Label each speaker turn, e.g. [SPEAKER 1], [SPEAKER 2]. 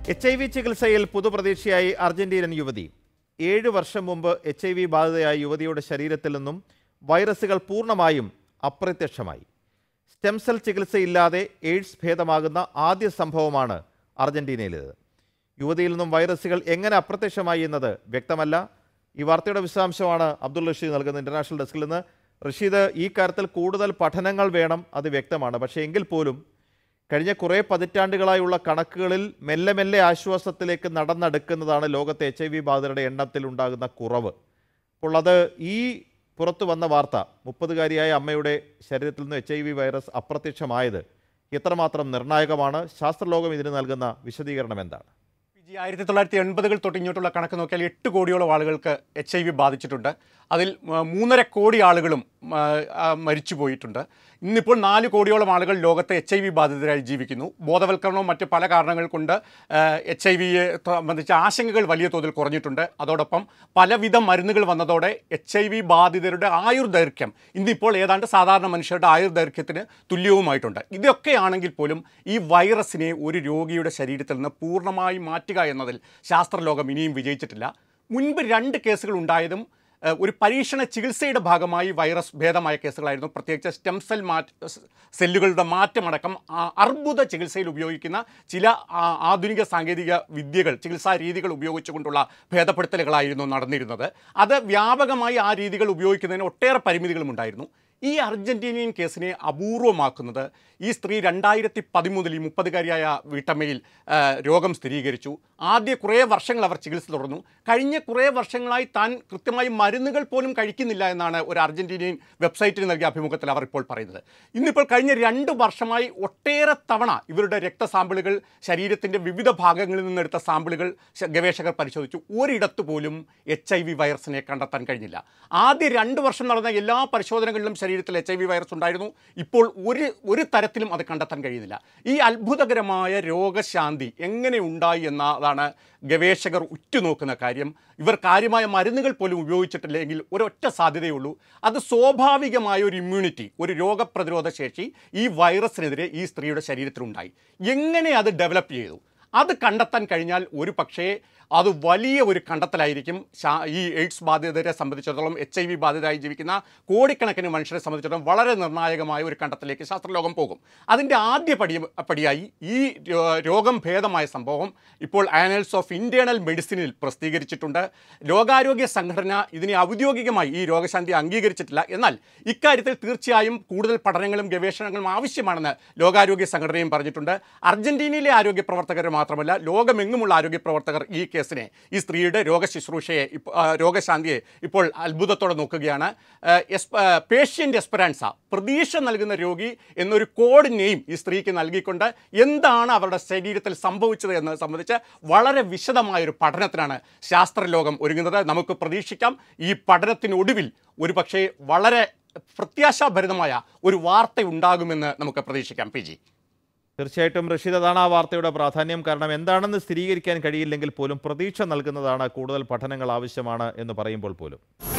[SPEAKER 1] H I V ചികിത്സയിൽ പുതുപ്രതീക്ഷയായി അർജന്റീനൻ യുവതി ഏഴ് വർഷം മുമ്പ് എച്ച് ഐ വി ബാധിതയായ യുവതിയുടെ ശരീരത്തിൽ നിന്നും വൈറസുകൾ പൂർണ്ണമായും അപ്രത്യക്ഷമായി സ്റ്റെം സെൽ ചികിത്സയില്ലാതെ എയ്ഡ്സ് ഭേദമാകുന്ന ആദ്യ സംഭവമാണ് അർജന്റീനയിലേത് യുവതിയിൽ നിന്നും വൈറസുകൾ എങ്ങനെ അപ്രത്യക്ഷമായി എന്നത് വ്യക്തമല്ല ഈ വാർത്തയുടെ വിശദാംശമാണ് അബ്ദുൾ റഷീദ് നൽകുന്നത് ഇന്റർനാഷണൽ ഡെസ്കിൽ നിന്ന് റഷീദ് ഈ കാര്യത്തിൽ കൂടുതൽ പഠനങ്ങൾ വേണം അത് വ്യക്തമാണ് പക്ഷേ എങ്കിൽ പോലും കഴിഞ്ഞ കുറേ പതിറ്റാണ്ടുകളായുള്ള കണക്കുകളിൽ മെല്ലെ മെല്ലെ ആശ്വാസത്തിലേക്ക് നടന്നെടുക്കുന്നതാണ് ലോകത്തെ എച്ച് ഐ വി ബാധിതരുടെ എണ്ണത്തിൽ ഉണ്ടാകുന്ന കുറവ് അപ്പോൾ അത് ഈ പുറത്തു വന്ന വാർത്ത മുപ്പതുകാരിയായ അമ്മയുടെ ശരീരത്തിൽ നിന്ന് എച്ച് ഐ വി വൈറസ് അപ്രത്യക്ഷമായത് എത്രമാത്രം നിർണായകമാണ് ശാസ്ത്രലോകം ഇതിന് നൽകുന്ന വിശദീകരണം എന്താണ്
[SPEAKER 2] ജി ആയിരത്തി തൊള്ളായിരത്തി എൺപതുകൾ തൊട്ട് ഇങ്ങോട്ടുള്ള കണക്ക് നോക്കിയാൽ എട്ട് കോടിയോളം ആളുകൾക്ക് എച്ച് ഐ വി ബാധിച്ചിട്ടുണ്ട് അതിൽ ആ, മൂന്നര കോടി ആളുകളും ആ, ആ, മരിച്ചു പോയിട്ടുണ്ട് ഇന്നിപ്പോൾ നാല് കോടിയോളം ആളുകൾ ലോകത്തെ എച്ച് ഐ വി ബാധിതരായി ജീവിക്കുന്നു ബോധവൽക്കരണവും മറ്റ് പല കാരണങ്ങൾ കൊണ്ട് എച്ച് ഐ വിയെ സംബന്ധിച്ച ആശങ്കകൾ വലിയ തോതിൽ കുറഞ്ഞിട്ടുണ്ട് അതോടൊപ്പം പലവിധ മരുന്നുകൾ വന്നതോടെ എച്ച് ഐ വി ബാധിതരുടെ ആയുർദൈർഘ്യം ഇന്നിപ്പോൾ ഏതാണ്ട് സാധാരണ മനുഷ്യരുടെ ആയുർദൈർഘ്യത്തിന് തുല്യവുമായിട്ടുണ്ട് ഇതൊക്കെയാണെങ്കിൽ പോലും ഈ വൈറസിനെ ഒരു രോഗിയുടെ ശരീരത്തിൽ നിന്ന് പൂർണ്ണമായി മാറ്റുക എന്നതിൽ ശാസ്ത്രലോകം ഇനിയും വിജയിച്ചിട്ടില്ല മുൻപ് രണ്ട് കേസുകൾ ഉണ്ടായതും ഏഹ്, ഒരു പരീക്ഷണ ചികിത്സയുടെ ഭാഗമായി വൈറസ് ഭേദമായ കേസുകളായിരുന്നു പ്രത്യേകിച്ച് സ്റ്റെം സെൽ മാറ്റ സെല്ലുകളുടെ മാറ്റമടക്കം ആ, അർബുദ ചികിത്സയിൽ ഉപയോഗിക്കുന്ന ചില ആ, ആധുനിക സാങ്കേതിക വിദ്യകൾ ചികിത്സാ രീതികൾ ഉപയോഗിച്ചുകൊണ്ടുള്ള ഭേദപ്പെടുത്തലുകളായിരുന്നു നടന്നിരുന്നത് അത് വ്യാപകമായി ആ രീതികൾ ഉപയോഗിക്കുന്നതിന് ഒട്ടേറെ പരിമിതികളും ഉണ്ടായിരുന്നു ഈ അർജന്റീനിയൻ കേസിനെ അപൂർവമാക്കുന്നത് ഈ സ്ത്രീ രണ്ടായിരത്തി പതിമൂന്നിൽ ഈ മുപ്പതുകാരിയായ വീട്ടമ്മയിൽ ആ, രോഗം സ്ഥിരീകരിച്ചു ആദ്യ കുറേ വർഷങ്ങൾ അവർ ചികിത്സ തുടർന്നു കഴിഞ്ഞ കുറേ വർഷങ്ങളായി താൻ കൃത്യമായി മരുന്നുകൾ പോലും കഴിക്കുന്നില്ല എന്നാണ് ഒരു അർജന്റീനിയൻ വെബ്സൈറ്റിന് നൽകിയ അഭിമുഖത്തിൽ അവർ ഇപ്പോൾ പറയുന്നത് ഇന്നിപ്പോൾ കഴിഞ്ഞ രണ്ട് വർഷമായി ഒട്ടേറെ തവണ ഇവരുടെ രക്തസാമ്പിളുകൾ ശരീരത്തിൻ്റെ വിവിധ ഭാഗങ്ങളിൽ നിന്നെടുത്ത സാമ്പിളുകൾ ശ- ഗവേഷകർ പരിശോധിച്ചു ഒരിടത്ത് പോലും എച്ച് ഐ വി വൈറസിനെ കണ്ടെത്താൻ കഴിഞ്ഞില്ല ആദ്യ രണ്ട് വർഷം നടന്ന എല്ലാ പരിശോധനകളിലും ശരീരത്തിൽ എച്ച് ഐ വി വൈറസ് ഉണ്ടായിരുന്നു ഇപ്പോൾ ഒരു ഒരു തരത്തിലും അത് കണ്ടെത്താൻ കഴിയുന്നില്ല ഈ അത്ഭുതകരമായ രോഗശാന്തി എങ്ങനെ ഉണ്ടായി എന്നതാണ് ഗവേഷകർ ഉറ്റുനോക്കുന്ന കാര്യം ഇവർ കാര്യമായ മരുന്നുകൾ പോലും ഉപയോഗിച്ചിട്ടില്ലെങ്കിൽ ഒരൊറ്റ സാധ്യതയുള്ളൂ അത് സ്വാഭാവികമായ ഒരു ഇമ്മ്യൂണിറ്റി ഒരു രോഗപ്രതിരോധ ശേഷി ഈ വൈറസിനെതിരെ ഈ സ്ത്രീയുടെ ശരീരത്തിലുണ്ടായി എങ്ങനെ അത് ഡെവലപ്പ് ചെയ്തു അത് കണ്ടെത്താൻ കഴിഞ്ഞാൽ ഒരു പക്ഷേ അത് വലിയ ഒരു കണ്ടെത്തലായിരിക്കും ശാ- ഈ എയ്ഡ്സ് ബാധിതരെ സംബന്ധിച്ചിടത്തോളം എച്ച് ഐ വി ബാധിതരായി ജീവിക്കുന്ന കോടിക്കണക്കിന് മനുഷ്യരെ സംബന്ധിച്ചിടത്തോളം വളരെ നിർണായകമായ ഒരു കണ്ടെത്തലേക്ക് ശാസ്ത്രലോകം പോകും അതിൻ്റെ ആദ്യ പടി പടിയായി ഈ രോ- രോഗം ഭേദമായ സംഭവം ഇപ്പോൾ ആനൽസ് ഓഫ് ഇന്റേണൽ മെഡിസിനിൽ പ്രസിദ്ധീകരിച്ചിട്ടുണ്ട് ലോകാരോഗ്യ സംഘടന ഇതിനെ ഔദ്യോഗികമായി ഈ രോഗശാന്തി അംഗീകരിച്ചിട്ടില്ല എന്നാൽ ഇക്കാര്യത്തിൽ തീർച്ചയായും കൂടുതൽ പഠനങ്ങളും ഗവേഷണങ്ങളും ആവശ്യമാണെന്ന് ലോകാരോഗ്യ സംഘടനയും പറഞ്ഞിട്ടുണ്ട് അർജന്റീനയിലെ ആരോഗ്യ പ്രവർത്തകർ മാത്രമല്ല ലോകമെങ്ങുമുള്ള ആരോഗ്യ പ്രവർത്തകർ ഈ കേസിനെ ഈ സ്ത്രീയുടെ രോഗശുശ്രൂഷയെ ഇപ്പ- ആ, രോഗശാന്തിയെ ഇപ്പോൾ അത്ഭുതത്തോടെ നോക്കുകയാണ് പേഷ്യൻ്റ് എസ്പെറാൻസ പ്രതീക്ഷ നൽകുന്ന രോഗി എന്നൊരു കോഡ് നെയിം ഈ സ്ത്രീക്ക് നൽകിക്കൊണ്ട് എന്താണ് അവരുടെ ശരീരത്തിൽ സംഭവിച്ചത് എന്നത് സംബന്ധിച്ച് വളരെ വിശദമായ ഒരു പഠനത്തിനാണ് ശാസ്ത്രലോകം ഒരുങ്ങുന്നത് നമുക്ക് പ്രതീക്ഷിക്കാം ഈ പഠനത്തിനൊടുവിൽ ഒരുപക്ഷേ വളരെ പ്രത്യാശാഭരിതമായ ഒരു വാർത്ത ഉണ്ടാകുമെന്ന് നമുക്ക് പ്രതീക്ഷിക്കാം പി ജി
[SPEAKER 1] തീർച്ചയായിട്ടും റഷീദ് അതാണ് ആ വാർത്തയുടെ പ്രാധാന്യം കാരണം എന്താണെന്ന് സ്ഥിരീകരിക്കാൻ കഴിയില്ലെങ്കിൽ പോലും പ്രതീക്ഷ നൽകുന്നതാണ് കൂടുതൽ പഠനങ്ങൾ ആവശ്യമാണ് എന്ന് പറയുമ്പോൾ പോലും